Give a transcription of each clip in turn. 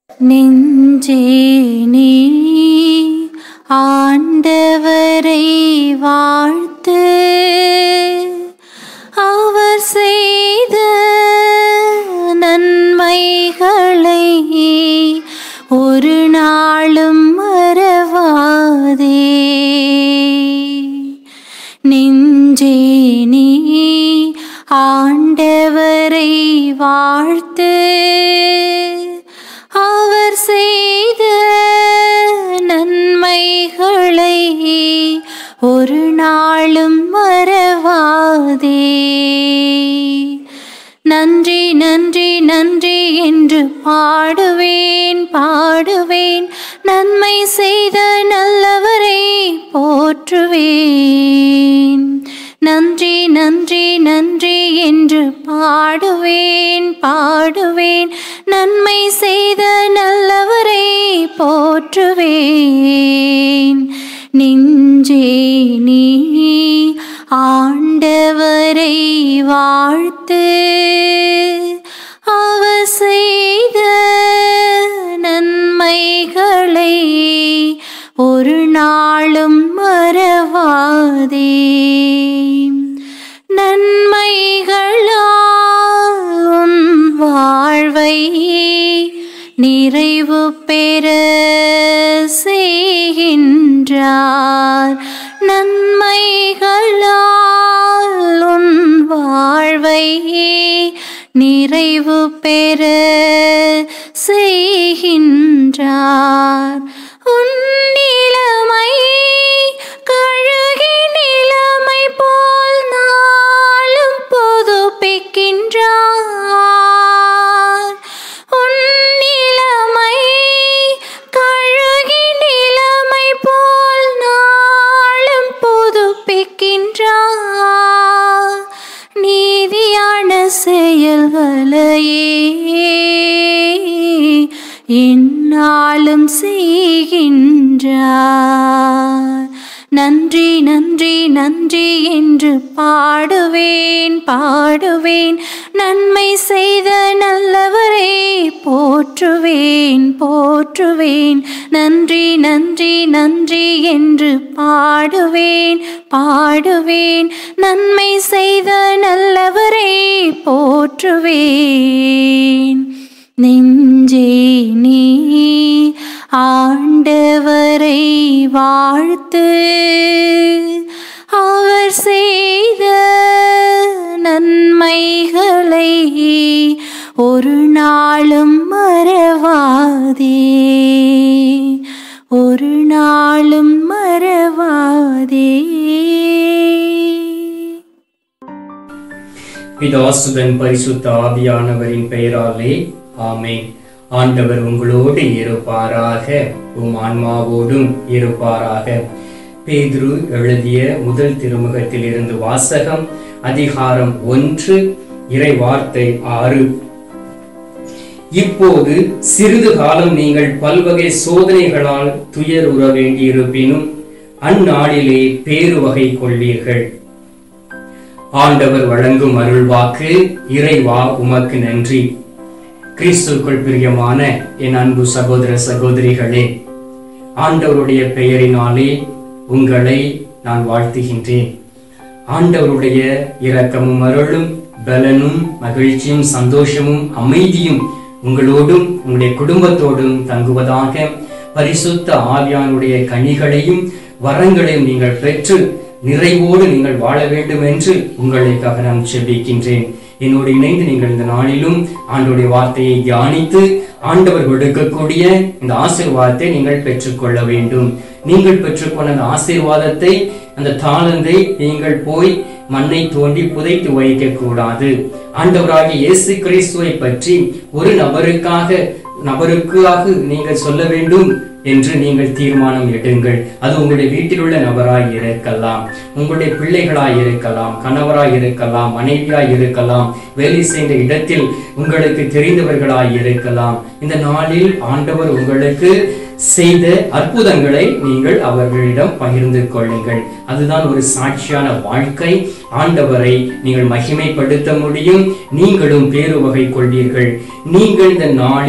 நெஞ்சே நீ ஆண்டவரை வாழ்த்து அவர் செய்த நன்மைகளை ஒரு நாளும் மறவாதே நெஞ்சே நீ ஆண்டவரை வாழ்த்து அவர் செய்த நன்மைகளை ஒரு நாளும் மறவாதே நன்றி நன்றி நன்றி என்று பாடுவேன் பாடுவேன் நன்மை செய்த நல்லவரை போற்றுவேன் நன்றி நன்றி நன்றி என்று பாடுவேன் பாடுவேன் நன்மை செய்த நல்லவரை போற்றுவேன் நெஞ்சே நீ ஆண்டவரை வாழ்த்து அவர் செய்த நன்மைகளை ஒரு நாளும் மறவாதே நன்மைகளால் உன் வாழ்வை நிறைவு பெற செய்கின்றார் நன்மைகளால் உன் வாழ்வை நிறைவு பெற செய்கின்றார் உன் நிலைமை கழுகி நிலைமை போல் நாளும் புதுப்பிக்கின்றார் உன் நிலைமை கழுகி நிலைமை போல் நாளும் புதுப்பிக்கின்றார் நீதியான செயல்களையே என்னாலும் செய்கின்றார் நன்றி நன்றி நன்றி என்று பாடுவேன் பாடுவேன் நன்மை செய்த நல்லவரை போற்றுவேன் போற்றுவேன் நன்றி நன்றி நன்றி என்று பாடுவேன் பாடுவேன் நன்மை செய்த நல்லவரை போற்றுவேன் நெஞ்சே நீ ஆண்டவரை வாழ்த்து அவர் செய்த நன்மைகளை ஒரு நாளும் மறவாதே ஒரு நாளும் மறவாதே பிதாசுதன் பரிசுத்த ஆவியானவரின் பெயராலே ஆமென் ஆண்டவர் உங்களோடு இருப்பாராக உம் ஆன்மாவோடும் இருப்பாராக பேதுரு எழுதிய முதல் திருமுகத்தில் இருந்து வாசகம் அதிகாரம் ஒன்று இறை வார்த்தை ஆறு இப்போது சிறிது காலம் நீங்கள் பல்வகை சோதனைகளால் துயருற வேண்டியிருப்பினும் அந்நாளிலே பேரு வகை கொள்வீர்கள் ஆண்டவர் வழங்கும் அருள்வாக்கு இறைவா உமக்கு நன்றி கிறிஸ்துக்குள் பிரியமான என் அன்பு சகோதர சகோதரிகளே ஆண்டவருடைய பெயரினாலே உங்களை நான் வாழ்த்துகின்றேன் ஆண்டவருடைய இரக்கமும் அருளும் பலனும் மகிழ்ச்சியும் சந்தோஷமும் அமைதியும் உங்களோடும் உங்களுடைய குடும்பத்தோடும் தங்குவதாக பரிசுத்த ஆவியானுடைய கனிகளையும் வரங்களையும் நீங்கள் பெற்று நிறைவோடு நீங்கள் வாழ வேண்டும் என்று உங்களுக்காக நான் செபிக்கின்றேன் என்னோடு இணைந்து நீங்கள் இந்த நாளிலும் ஆண்டோடைய வார்த்தையை தியானித்து ஆண்டவர் கொடுக்கக்கூடிய இந்த ஆசீர்வாதத்தை நீங்கள் பெற்றுக்கொள்ள வேண்டும் நீங்கள் பெற்றுக்கொண்ட அந்த ஆசீர்வாதத்தை அந்த தாளந்தை நீங்கள் போய் மண்ணை தோண்டி புதைத்து வைக்க கூடாது ஆண்டவராகிய இயேசு கிறிஸ்துவை பற்றி ஒரு நபருக்காக நபருக்காக நீங்கள் சொல்ல வேண்டும் என்று நீங்கள் தீர்மானம் எடுங்கள் அது உங்களுடைய வீட்டில் உள்ள நபராய் இருக்கலாம் உங்களுடைய பிள்ளைகளாய் இருக்கலாம் கணவராய் இருக்கலாம் மனைவியாய் இருக்கலாம் வேலை செய்த இடத்தில் உங்களுக்கு தெரிந்தவர்களாய் இருக்கலாம் இந்த நாளில் ஆண்டவர் உங்களுக்கு செய்த அற்புதங்களை நீங்கள் அவர்களிடம் பகிர்ந்து கொள்ளுங்கள் அதுதான் ஒரு சாட்சியான வாழ்க்கை ஆண்டவரை நீங்கள் மகிமைப்படுத்த முடியும் நீங்களும் பேரு வகை கொள்வீர்கள் நீங்கள் இந்த நாளில்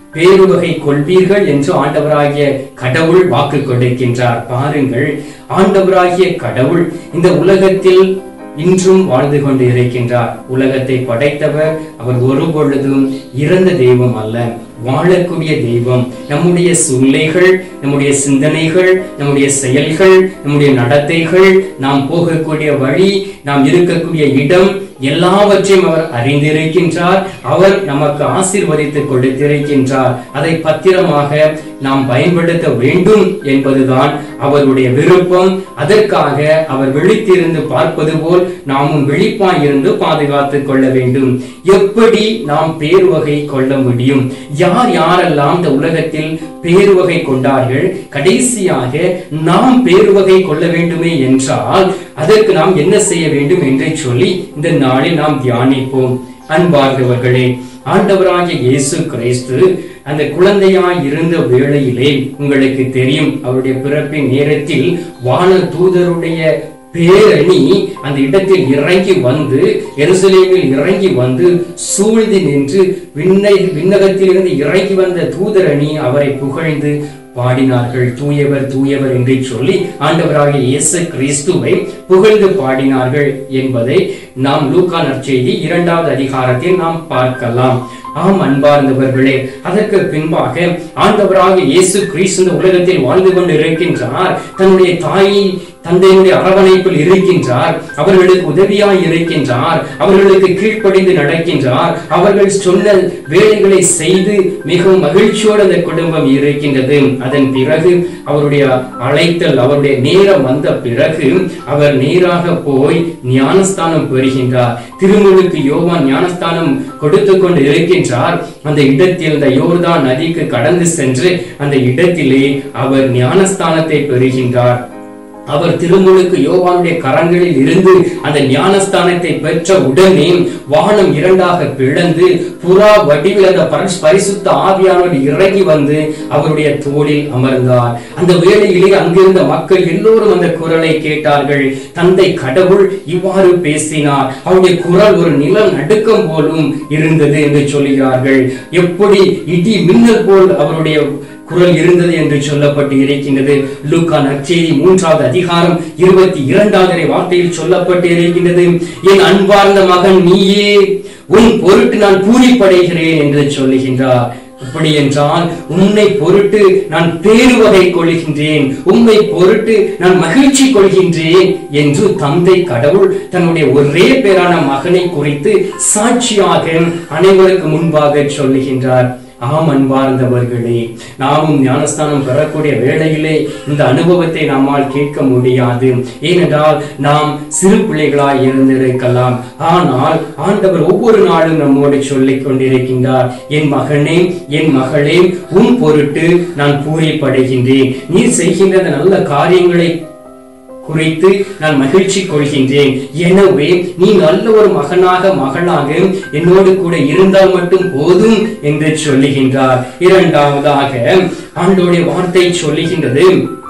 பேருவகை கொள்வீர்கள் என்று ஆண்டவராகிய கடவுள் வாக்கு கொடுக்கின்றார் பாருங்கள் ஆண்டவராகிய கடவுள் இந்த உலகத்தில் இன்றும் வாழ்ந்து கொண்டு இருக்கின்றார் உலகத்தை படைத்தவர் அவர் ஒரு பொழுதும் இறந்த தெய்வம் அல்ல வாழக்கூடிய தெய்வம் நம்முடைய சூழ்நிலைகள் நம்முடைய சிந்தனைகள் நம்முடைய செயல்கள் நம்முடைய நடத்தைகள் நாம் போகக்கூடிய வழி நாம் இருக்கக்கூடிய இடம் எல்லாவற்றையும் அவர் அறிந்திருக்கின்றார் அவர் நமக்கு ஆசீர்வதித்து கொடுத்திருக்கின்றார் அதை பத்திரமாக நாம் பயன்படுத்த வேண்டும் என்பதுதான் அவருடைய விருப்பம் அதற்காக அவர் விழித்திருந்து பார்ப்பது போல் நாமும் விழிப்பாய் இருந்து பாதுகாத்துக் கொள்ள வேண்டும் எப்படி நாம் பேருவகை கொள்ள முடியும் யார் யாரெல்லாம் இந்த உலகத்தில் பேருவகை கொண்டார்கள் கடைசியாக நாம் பேருவகை கொள்ள வேண்டுமே என்றால் அதற்கு நாம் என்ன செய்ய வேண்டும் என்று சொல்லி இந்த நாளில் நாம் தியானிப்போம் அன்பார்ந்தவர்களே ஆண்டவராகிய இயேசு கிறிஸ்து அந்த குழந்தையாய் இருந்த வேளையிலே உங்களுக்கு தெரியும் அவருடைய பிறப்பின் நேரத்தில் வான தூதருடைய பேரணி அந்த இடத்தில் இறங்கி வந்து எருசலேமில் இறங்கி வந்து சூழ்ந்து நின்று விண்ணை விண்ணகத்திலிருந்து இறங்கி வந்த தூதரணி அவரை புகழ்ந்து பாடினார்கள் தூயவர் தூயவர் என்று சொல்லி ஆண்டவராகிய இயேசு கிறிஸ்துவை புகழ்ந்து பாடினார்கள் என்பதை நாம் லூக்கா நற்செய்தி இரண்டாவது அதிகாரத்தில் நாம் பார்க்கலாம் ஆம் அன்பார்ந்தவர்களே அதற்கு பின்பாக ஆண்டவராக இயேசு கிறிஸ்து இந்த உலகத்தில் வாழ்ந்து கொண்டு இருக்கின்றார் தன்னுடைய தாயை தந்தையினுடைய அரவணைப்பில் இருக்கின்றார் அவர்களுக்கு உதவியாய் இருக்கின்றார் அவர்களுக்கு கீழ்ப்படிந்து நடக்கின்றார் அவர்கள் சொன்ன வேலைகளை செய்து மிகவும் மகிழ்ச்சியோடு அந்த குடும்பம் இருக்கின்றது அதன் பிறகு அவருடைய அழைத்தல் அவருடைய நேரம் வந்த பிறகு அவர் நேராக போய் ஞானஸ்தானம் பெறுகின்றார் திருமுழுக்கு யோவான் ஞானஸ்தானம் கொடுத்து கொண்டு இருக்கின்றார் அந்த இடத்தில் இந்த யோர்தான் நதிக்கு கடந்து சென்று அந்த இடத்திலே அவர் ஞானஸ்தானத்தை பெறுகின்றார் அவர் திருமுழுக்கு யோவானுடைய கரங்களில் இருந்து அந்த ஞானஸ்தானத்தை பெற்ற உடனே வானம் இரண்டாக பிளந்து புறா வடிவில் அந்த பரிசு- பரிசுத்த ஆவியானவர் இறங்கி வந்து அவருடைய தோளில் அமர்ந்தார் அந்த வேளையிலே அங்கிருந்த மக்கள் எல்லோரும் அந்த குரலை கேட்டார்கள் தந்தை கடவுள் இவ்வாறு பேசினார் அவருடைய குரல் ஒரு நிலம் நடுக்கம் போலும் இருந்தது என்று சொல்கிறார்கள் எப்படி இடி மின்னல் போல் அவருடைய குரல் இருந்தது என்று சொல்லப்பட்டு இருக்கின்றது லூக்கா நற்செய்தி மூன்றாவது அதிகாரம் இருபத்தி இரண்டாவது வார்த்தையில் சொல்லப்பட்டு இருக்கின்றது என் அன்பார்ந்த மகன் நீயே உன் பொருட்டு நான் பூரிப்படைகிறேன் என்று சொல்லுகின்றார் அப்படி என்றால் உன்னை பொருட்டு நான் பேருவகை கொள்கின்றேன் உம்மை பொருட்டு நான் மகிழ்ச்சி கொள்கின்றேன் என்று தந்தை கடவுள் தன்னுடைய ஒரே பேரான மகனை குறித்து சாட்சியாக அனைவருக்கு முன்பாக சொல்லுகின்றார் ஆம் அன்பார்ந்தவர்களே நாமும் ஞானஸ்தானம் பெறக்கூடிய வேளையிலே இந்த அனுபவத்தை நம்மால் கேட்க முடியாது ஏனென்றால் நாம் சிறு பிள்ளைகளாய் இருந்திருக்கலாம் ஆனால் ஆண்டவர் ஒவ்வொரு நாளும் நம்மோடு சொல்லிக் கொண்டிருக்கின்றார் என் மகனே என் மகளே உன் பொருட்டு நான் பூரிப்படைகின்றேன் நீ செய்கின்ற அந்த நல்ல காரியங்களை குறித்து நான் மகிழ்ச்சி கொள்கின்றேன் எனவே நீ நல்ல ஒரு மகனாக மகளாக என்னோடு கூட இருந்தால் மட்டும் போதும் என்று சொல்லுகின்றார் இரண்டாவதாக ஆண்டோடைய வார்த்தை சொல்லுகின்றது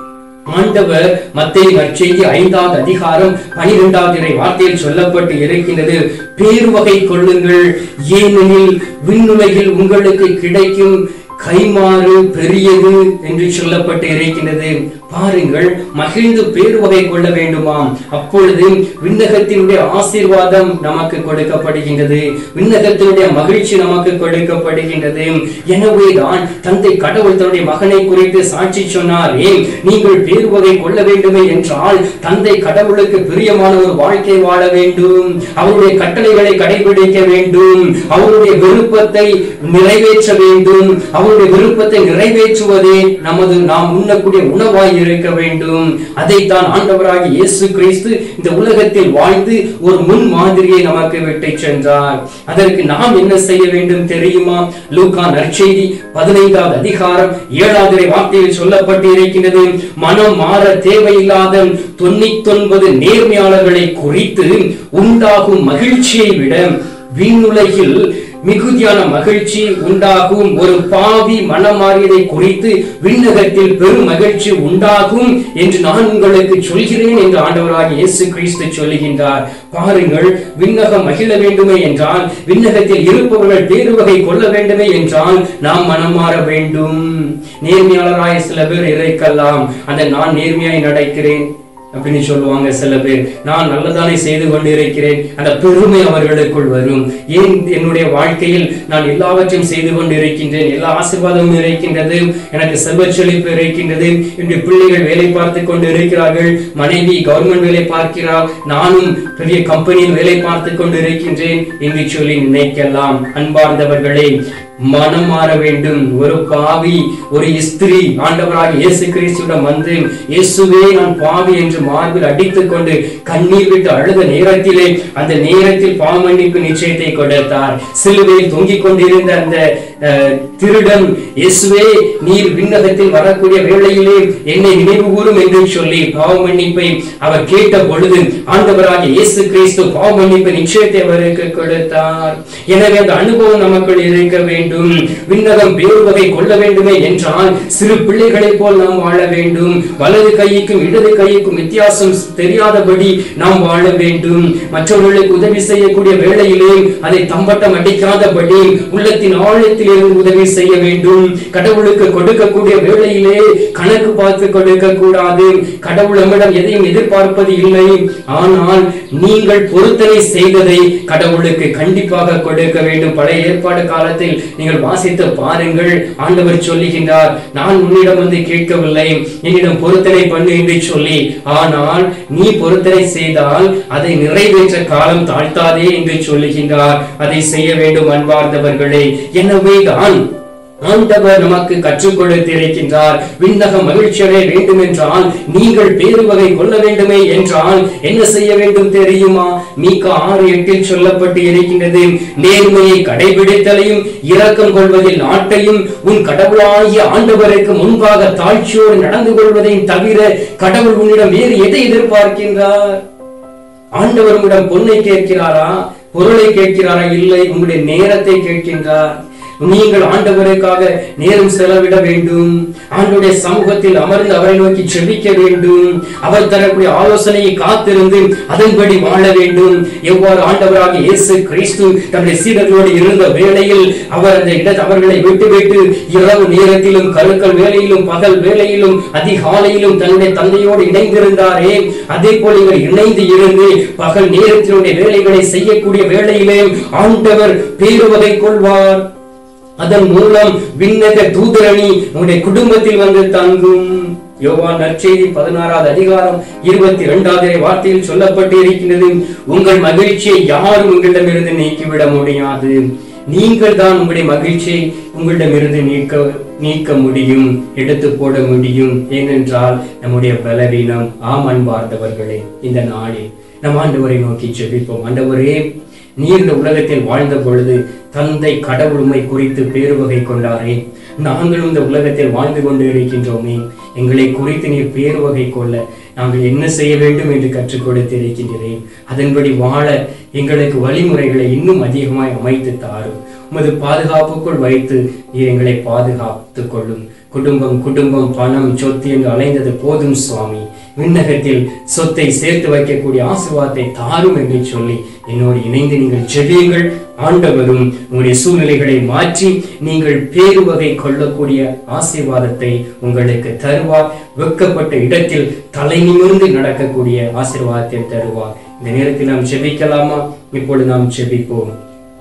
ஆண்டவர் மத்திய நற்செய்தி ஐந்தாவது அதிகாரம் பனிரெண்டாவது இறை வார்த்தையில் சொல்லப்பட்டு இருக்கின்றது பேர்வகை கொள்ளுங்கள் ஏனெனில் விண்ணுலகில் உங்களுக்கு கிடைக்கும் கைமாறு பெரியது என்று சொல்லப்பட்டு இருக்கின்றது பாருங்கள் மகிழ்ந்து பேர் வகை கொள்ள வேண்டுமாம் அப்பொழுது விண்ணகத்தினுடைய ஆசீர்வாதம் நமக்கு கொடுக்கப்படுகின்றது விண்ணகத்தினுடைய மகிழ்ச்சி நமக்கு கொடுக்கப்படுகின்றது எனவேதான் தந்தை கடவுள் தன்னுடைய மகனை குறித்து சாட்சி சொன்னாரே நீங்கள் பேர் வகை கொள்ள வேண்டுமே என்றால் தந்தை கடவுளுக்கு பிரியமான ஒரு வாழ்க்கை வாழ வேண்டும் அவருடைய கட்டளைகளை கடைபிடிக்க வேண்டும் அவருடைய விருப்பத்தை நிறைவேற்ற வேண்டும் அவருடைய விருப்பத்தை நிறைவேற்றுவதே நமது நாம் உண்ணக்கூடிய உணவாய் இருக்க வேண்டும் அதைத்தான் ஆண்டவராகிய இயேசு கிறிஸ்து இந்த உலகத்தில் வாழ்ந்து ஒரு முன் மாதிரியை நமக்கு விட்டு சென்றார் அதற்கு நாம் என்ன செய்ய வேண்டும் தெரியுமா லூக்கா நற்செய்தி பதினைந்தாவது அதிகாரம் ஏழாவது வார்த்தையில் சொல்லப்பட்டு இருக்கின்றது மனம் மாற தேவையில்லாத தொண்ணூத்தொன்பது நேர்மையாளர்களை குறித்து உண்டாகும் மகிழ்ச்சியை விட வீணுலகில் மிகுதியான மகிழ்ச்சி உண்டாகும் ஒரு பாவி மனம் மாறியதை குறித்து விண்ணகத்தில் பெரும் மகிழ்ச்சி உண்டாகும் என்று நான் உங்களுக்கு சொல்கிறேன் என்று ஆண்டவராக இயேசு கிறிஸ்து சொல்லுகின்றார் பாருங்கள் விண்ணகம் மகிழ வேண்டுமே என்றால் விண்ணகத்தில் இருப்பவர்கள் பேரு வகை கொள்ள வேண்டுமே என்றால் நாம் மனம் மாற வேண்டும் நேர்மையாளராய சில பேர் இறைக்கலாம் அந்த நான் நேர்மையாய் நடக்கிறேன் அப்படின்னு சொல்லுவாங்க சில பேர் நான் நல்லதானே செய்து கொண்டிருக்கிறேன் அந்த பெருமை அவர்களுக்குள் வரும் ஏன் என்னுடைய வாழ்க்கையில் நான் எல்லாவற்றையும் செய்து கொண்டிருக்கின்றேன் எல்லா ஆசீர்வாதமும் இருக்கின்றது எனக்கு செல்வ செழிப்பு இருக்கின்றது என்னுடைய பிள்ளைகள் வேலை பார்த்து கொண்டு இருக்கிறார்கள் மனைவி கவர்மெண்ட் வேலை பார்க்கிறார் நானும் பெரிய கம்பெனியில் வேலை பார்த்து கொண்டு இருக்கின்றேன் என்று சொல்லி நினைக்கலாம் அன்பார்ந்தவர்களே மனம் மாற வேண்டும் ஒரு பாவி ஒரு ஸ்திரீ ஆண்டவராக இயேசு கிறிஸ்துவிடம் வந்து இயேசுவே நான் பாவி என்று மார்பில் அடித்துக் கொண்டு கண்ணீர் விட்டு அழுத நேரத்திலே அந்த நேரத்தில் பாவமன்னிப்பு நிச்சயத்தை கொடுத்தார் சிலுவையில் தொங்கிக் கொண்டிருந்த அந்த அஹ், திருடன் இயேசுவே நீர் விண்ணகத்தில் வரக்கூடிய வேளையிலே என்னை நினைவு கூறும் என்று சொல்லி பாவ மன்னிப்பை அவர் கேட்ட பொழுது ஆண்டவராக இயேசு கிறிஸ்து பாவ மன்னிப்பு நிச்சயத்தை அவருக்கு கொடுத்தார் எனவே அந்த அனுபவம் நமக்குள் இருக்க வேண்டும் விண்ணகம் வேறு வகை கொள்ள வேண்டுமே என்றால் சிறு பிள்ளைகளைப் போல் நாம் வாழ வேண்டும் வலது கைக்கும் இடது கைக்கும் வித்தியாசம் தெரியாதபடி நாம் வாழ வேண்டும் மற்றவர்களுக்கு உதவி செய்யக்கூடிய வேளையிலே அதை தம்பட்டம் அடிக்காதபடி உள்ளத்தின் ஆழத்தில் இருந்து உதவி செய்ய வேண்டும் கடவுளுக்கு கொடுக்கக்கூடிய வேளையிலே கணக்கு பார்த்து கொடுக்க கூடாது கடவுள் நம்மிடம் எதையும் எதிர்பார்ப்பது இல்லை ஆனால் நீங்கள் பொருத்தனை செய்ததை கடவுளுக்கு கண்டிப்பாக கொடுக்க வேண்டும் பழைய ஏற்பாடு காலத்தில் நீங்கள் வாசித்து பாருங்கள் ஆண்டவர் சொல்லுகின்றார் நான் உன்னிடம் வந்து கேட்கவில்லை என்னிடம் பொருத்தனை பண்ணு என்று சொல்லி ஆனால் நீ பொருத்தனை செய்தால் அதை நிறைவேற்ற காலம் தாழ்த்தாதே என்று சொல்லுகின்றார் அதை செய்ய வேண்டும் அன்பார்ந்தவர்களே எனவே தான் ஆண்டவர் நமக்கு கற்றுக் கொடுத்திருக்கின்றார் விண்ணக மகிழ்ச்சியடைய வேண்டும் என்றால் நீங்கள் பேரு வகை கொள்ள வேண்டுமே என்றால் என்ன செய்ய வேண்டும் தெரியுமா மீகா ஆறு எட்டில் சொல்லப்பட்டு இருக்கின்றது நேர்மையை கடைபிடித்தலையும் இரக்கம் கொள்வதில் நாட்டையும் உன் கடவுளாகிய ஆண்டவருக்கு முன்பாக தாழ்ச்சியோடு நடந்து கொள்வதையும் தவிர கடவுள் உன்னிடம் வேறு எதை எதிர்பார்க்கின்றார் ஆண்டவர் உங்களிடம் பொன்னை கேட்கிறாரா பொருளை கேட்கிறாரா இல்லை உங்களுடைய நேரத்தை கேட்கின்றார் நீங்கள் ஆண்டவருக்காக நேரம் செலவிட வேண்டும் ஆண்டுடைய சமூகத்தில் அமர்ந்து அவரை நோக்கி செபிக்க வேண்டும் அவர் தரக்கூடிய ஆலோசனையை காத்திருந்து அதன்படி வாழ வேண்டும் எவ்வாறு ஆண்டவராக இயேசு கிறிஸ்து தன்னுடைய சீடர்களோடு இருந்த வேளையில் அவர் அந்த இட அவர்களை விட்டுவிட்டு இரவு நேரத்திலும் கருக்கள் வேலையிலும் பகல் வேலையிலும் அதிகாலையிலும் தன்னுடைய தந்தையோடு இணைந்திருந்தாரே அதே போல இவர் இணைந்து இருந்து பகல் நேரத்தினுடைய வேலைகளை செய்யக்கூடிய வேளையிலே ஆண்டவர் பேருவகை கொள்வார் அதன் மூலம் விண்ணக தூதரணி உங்களுடைய குடும்பத்தில் வந்து தங்கும் யோவான் நற்செய்தி பதினாறாவது அதிகாரம் இருபத்தி இரண்டாவது வார்த்தையில் சொல்லப்பட்டு இருக்கின்றது உங்கள் மகிழ்ச்சியை யாரும் உங்களிடமிருந்து நீக்கிவிட முடியாது நீங்கள் தான் உங்களுடைய மகிழ்ச்சியை உங்களிடமிருந்து நீக்க நீக்க முடியும் எடுத்து போட முடியும் ஏனென்றால் நம்முடைய பலவீனம் ஆம் அன்பார்ந்தவர்களே இந்த நாளில் நம் ஆண்டவரை நோக்கி ஜெபிப்போம் ஆண்டவரே நீர் இந்த உலகத்தில் வாழ்ந்த பொழுது தந்தை கடவுள் உம்மை குறித்து பேருவகை கொண்டாரே நாங்களும் இந்த உலகத்தில் வாழ்ந்து கொண்டு இருக்கின்றோமே எங்களை குறித்து நீர் பேருவகை கொள்ள நாங்கள் என்ன செய்ய வேண்டும் என்று கற்றுக் கொடுத்திருக்கின்றேன் அதன்படி வாழ எங்களுக்கு வழிமுறைகளை இன்னும் அதிகமாய் அமைத்து தாரும் உமது பாதுகாப்புக்குள் வைத்து நீர் எங்களை பாதுகாத்துக் கொள்ளும் குடும்பம் குடும்பம் பணம் சொத்து என்று அலைந்தது போதும் சுவாமி விண்ணகத்தில் சொத்தை சேர்த்து வைக்கக்கூடிய ஆசீர்வாதத்தை தாரும் என்று சொல்லி என்னோடு இணைந்து நீங்கள் ஜெபியுங்கள் ஆண்டவரும் உங்களுடைய சூழ்நிலைகளை மாற்றி நீங்கள் பேரு வகை கொள்ளக்கூடிய ஆசீர்வாதத்தை உங்களுக்கு தருவார் வெட்கப்பட்ட இடத்தில் தலை நிமிர்ந்து நடக்கக்கூடிய ஆசீர்வாதத்தை தருவார் இந்த நேரத்தில் நாம் ஜெபிக்கலாமா இப்பொழுது நாம் ஜெபிப்போம்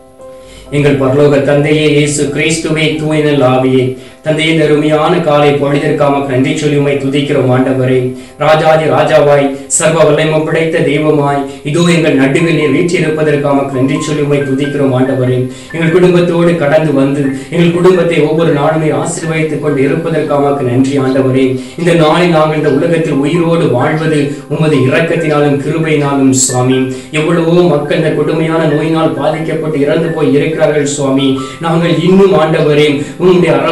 எங்கள் பரலோக தந்தையே இயேசு கிறிஸ்துவே தூயனல் ஆவியே தந்தையே இந்த அருமையான காலை பொழுதிற்காம நன்றி சொல்லி உம்மை துதிக்கிறோம் ஆண்டவரே ராஜாதி ராஜாவாய் சர்வ வல்லமை படைத்த தெய்வமாய் இதோ எங்கள் நடுவில் நீர் வீற்றிருப்பதற்காக நன்றி சொல்லி உம்மை துதிக்கிறோம் ஆண்டவரே எங்கள் குடும்பத்தோடு கடந்து வந்து எங்கள் குடும்பத்தை ஒவ்வொரு நாளுமே ஆசீர்வதித்துக் கொண்டு இருப்பதற்காக நன்றி ஆண்டவரே இந்த நாளில் நாங்கள் இந்த உலகத்தில் உயிரோடு வாழ்வது உமது இரக்கத்தினாலும் கிருபையினாலும் சுவாமி எவ்வளவோ மக்கள் இந்த கொடுமையான நோயினால் பாதிக்கப்பட்டு இறந்து போய் இருக்கிறார்கள் சுவாமி நாங்கள் இன்னும் ஆண்டவரே உங்களுடைய அரவணைப்பில்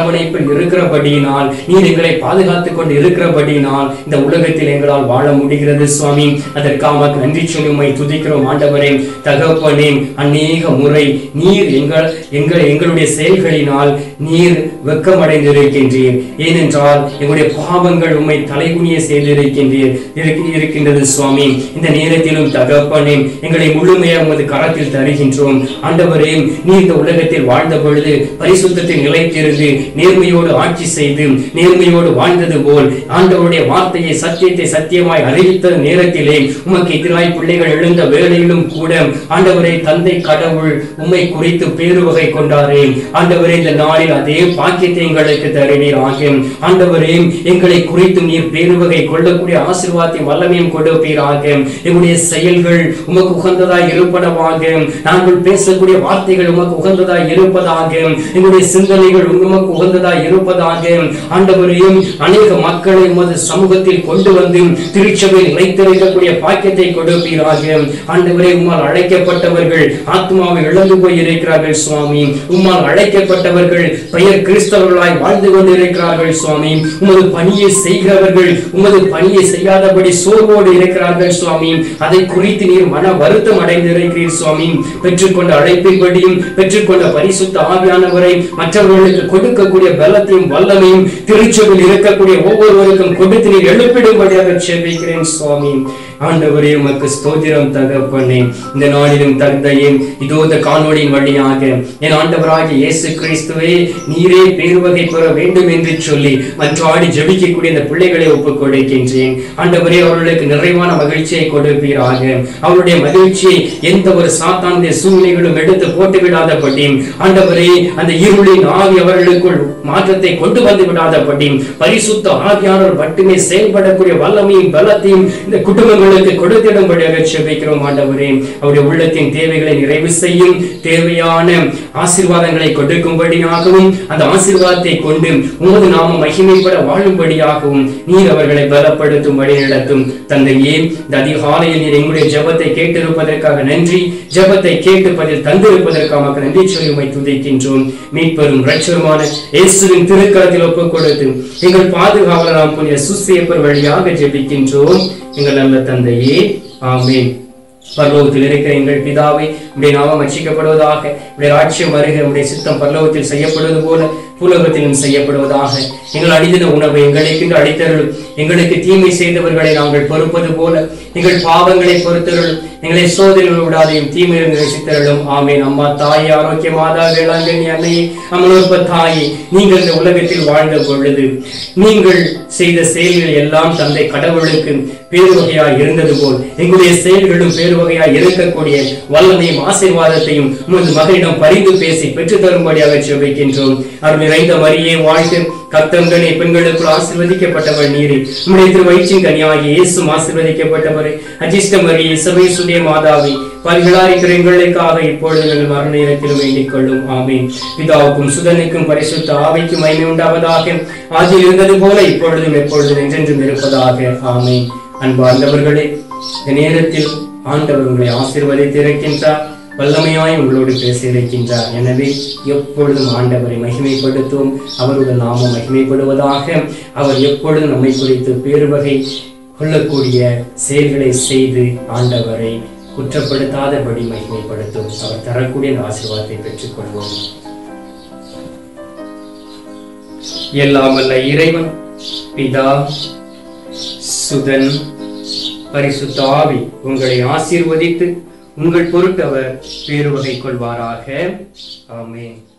எங்களிடம் இருக்கிறபடியினால் நீர் எங்களை பாதுகாத்துக் கொண்டு இருக்கிறபடியினால் இந்த உலகத்தில் எங்களால் வாழ முடிகிறது சுவாமி அதற்காக நன்றி சொல்லி உம்மை துதிக்கிறோம் ஆண்டவரே தகப்பனே அநேக முறை நீர் எங்கள் எங்கள் எங்களுடைய செயல்களினால் நீர் வெக்கமடைந்திருக்கின்றீர் ஏனென்றால் எங்களுடைய பாவங்கள் உம்மை தலைகுனிய செய்திருக்கின்றீர் இருக்கு- இருக்கின்றது சுவாமி இந்த நேரத்திலும் தகப்பனே எங்களை முழுமையாக உமது கரத்தில் தருகின்றோம் ஆண்டவரே நீ இந்த உலகத்தில் வாழ்ந்த பொழுது பரிசுத்தத்தில் நிலைத்திருந்து நேர்மையோடு ஆட்சி செய்து நேர்மையோடு வாழ்ந்தது போல் ஆண்டவருடைய வார்த்தையை சத்தியத்தை சத்தியமாய் அறிவித்த நேரத்திலே உமக்கு எதிராய் பிள்ளைகள் எழுந்த வேளையிலும் கூட ஆண்டவரே தந்தை கடவுள் உம்மை குறித்து பேருவகை கொண்டாரே ஆண்டவரே இந்த நாளில் அதே பாக்கியத்தை எங்களுக்கு தருவீர் ஆகும் ஆண்டவரே எங்களை குறித்து நீர் பேருவகை கொள்ளக்கூடிய ஆசீர்வாதத்தையும் வல்லமையும் கொடுப்பீராக எங்களுடைய செயல்கள் உமக்கு உகந்ததாய் இருப்பனவாக நாங்கள் பேசக்கூடிய வார்த்தைகள் உமக்கு உகந்ததாய் இருப்பதாக எங்களுடைய சிந்தனைகள் உமக்கு உகந்ததாய் இருப்பதாக ஆண்டவரையும் அநேக மக்களை உமது சமூகத்தில் கொண்டு வந்து திருச்சபையில் நிலைத்திருக்கக்கூடிய பாக்கியத்தை கொடுப்பீராக ஆண்டவரே உம்மால் அழைக்கப்பட்டவர்கள் ஆத்மாவை இழந்து போய் இருக்கிறார்கள் சுவாமி உம்மால் அழைக்கப்பட்டவர்கள் பெயர் கிறிஸ்தவர்களாய் வாழ்ந்து கொண்டிருக்கிறார்கள் சுவாமி உமது பணியை செய்கிறவர்கள் உமது பணியை செய்யாதபடி சோர்வோடு இருக்கிறார்கள் சுவாமி அதை குறித்து நீர் மன வருத்தம் அடைந்திருக்கிறீர் சுவாமி பெற்றுக்கொண்ட அழைப்பின்படியும் பெற்றுக்கொண்ட பரிசுத்த ஆவியானவரை மற்றவர்களுக்கு கொடுக்கக்கூடிய பலத்தையும் வல்லமையும் திருச்சபையில் இருக்கக்கூடிய ஒவ்வொருவருக்கும் கொடுத்து நீர் எழுப்பிடும்படியாக செபிக்கிறேன் சுவாமி ஆண்டவரே உமக்கு ஸ்தோத்திரம் தகப்பனே இந்த நாளிலும் தந்தையே இதோ இந்த காணொளியின் வழியாக என் ஆண்டவராகிய இயேசு கிறிஸ்துவே நீரே பேருவகை பெற வேண்டும் என்று சொல்லி மன்றாடி ஜெபிக்கக்கூடிய இந்த பிள்ளைகளை ஒப்புக் கொடுக்கின்றேன் ஆண்டவரே அவர்களுக்கு நிறைவான மகிழ்ச்சியை கொடுப்பீராக அவருடைய மகிழ்ச்சியை எந்த ஒரு சாத்தானுடைய சூழ்நிலைகளும் எடுத்து போட்டு விடாதபடி ஆண்டவரே அந்த இருளின் ஆவி அவர்களுக்குள் மாற்றத்தை கொண்டு வந்து விடாதபடி பரிசுத்த ஆவியானவர் மட்டுமே செயல்படக்கூடிய வல்லமையும் பலத்தையும் இந்த குடும்பங்களுக்கு கொடுத்திடும்படியாக செபிக்கிறோம் ஆண்டவரே அவருடைய உள்ளத்தின் தேவைகளை நிறைவு செய்யும் தேவையான ஆசீர்வாதங்களை கொடுக்கும்படியாகவும் அந்த ஆசீர்வாதத்தை கொண்டு உமது நாம மகிமைப்பட வாழும்படியாகவும் நீர் அவர்களை பலப்படுத்தும் வழி நடத்தும் தந்தையே இந்த அதிகாலையில் நீர் எங்களுடைய ஜெபத்தை கேட்டிருப்பதற்காக நன்றி ஜெபத்தை கேட்டு பதில் தந்திருப்பதற்காக உமக்கு நன்றி சொல்லி உம்மை துதிக்கின்றோம் மீட்பெரும் இரட்சகருமான இயேசுவின் திருக்கரத்தில் ஒப்புக் கொடுத்து எங்கள் பாதுகாவலராம் புனித சுசேப்பர் வழியாக ஜெபிக்கின்றோம் எங்கள் நல்ல தந்தையே ஆமென் பரலோகத்தில் இருக்கிற எங்கள் பிதாவை உடைய நாமம் அச்சிக்கப்படுவதாக உடைய ராட்சியம் வருக உடைய சித்தம் பரலோகத்தில் செய்யப்படுவது போல பூலோகத்திலும் செய்யப்படுவதாக எங்கள் அடிதின உணவை எங்களுக்கு அளித்தருளும் எங்களுக்கு தீமை செய்தவர்களை நாங்கள் பொறுப்பது போல எங்கள் பாவங்களை பொறுத்தருளும் எங்களை சோதனைகள் விடாதையும் தீமையிலிருந்து ரசித்தருளும் ஆமேன் அம்மா தாயே ஆரோக்கிய மாதா வேளாங்கண்ணி அன்னையே அமலோற்ப தாயே நீங்கள் இந்த உலகத்தில் வாழ்ந்த பொழுது நீங்கள் செய்த செயல்கள் எல்லாம் தந்தை கடவுளுக்கு பேருவகையாய் இருந்தது போல் எங்களுடைய செயல்களும் பேருவகையாய் இருக்கக்கூடிய வல்லமையும் ஆசீர்வாதத்தையும் உமது மகனிடம் பரிந்து பேசி பெற்று தரும்படியாக செபிக்கின்றோம் அருள் நிறைந்த மரியே வாழ்க்கை கத்தங்கனே பெண்களுக்குள் ஆசீர்வதிக்கப்பட்டவர் நீரே உம்முடைய திரு வயிற்றின் கனியாகிய இயேசும் ஆசீர்வதிக்கப்பட்டவரே அஜிஷ்ட மரியே சபைசுடைய மாதாவை பல்களாரிக்கிற எங்களுக்காக இப்பொழுது எங்கள் மரண நேரத்தில் வேண்டிக் கொள்ளும் ஆமீன் பிதாவுக்கும் சுதனுக்கும் பரிசுத்த ஆவைக்கும் மகிமை உண்டாவதாக ஆதியில் இருந்தது போல இப்பொழுதும் எப்பொழுதும் என்றென்றும் இருப்பதாக ஆமீன் அன்பார்ந்தவர்களே இந்த நேரத்தில் ஆண்டவர் உங்களை ஆசீர்வதித்து இருக்கின்றார் வல்லமையாய் உங்களோடு பேசியிருக்கின்றார் எனவே எப்பொழுதும் ஆண்டவரை மகிமைப்படுத்தும் அவருடைய நாமம் மகிமைப்படுவதாக அவர் எப்பொழுதும் நம்மை குறித்து பேருவகை கொள்ளக்கூடிய செயல்களை செய்து ஆண்டவரை குற்றப்படுத்தாதபடி மகிமைப்படுத்தும் அவர் தரக்கூடிய அந்த ஆசீர்வாதத்தை பெற்றுக்கொள்வோம் எல்லாம் வல்ல இறைவன் பிதா சுதன் பரிசுத்த ஆவி உங்களை ஆசீர்வதித்து உங்கள் பொருட்டு அவர் பேருவகை கொள்வாராக ஆமென்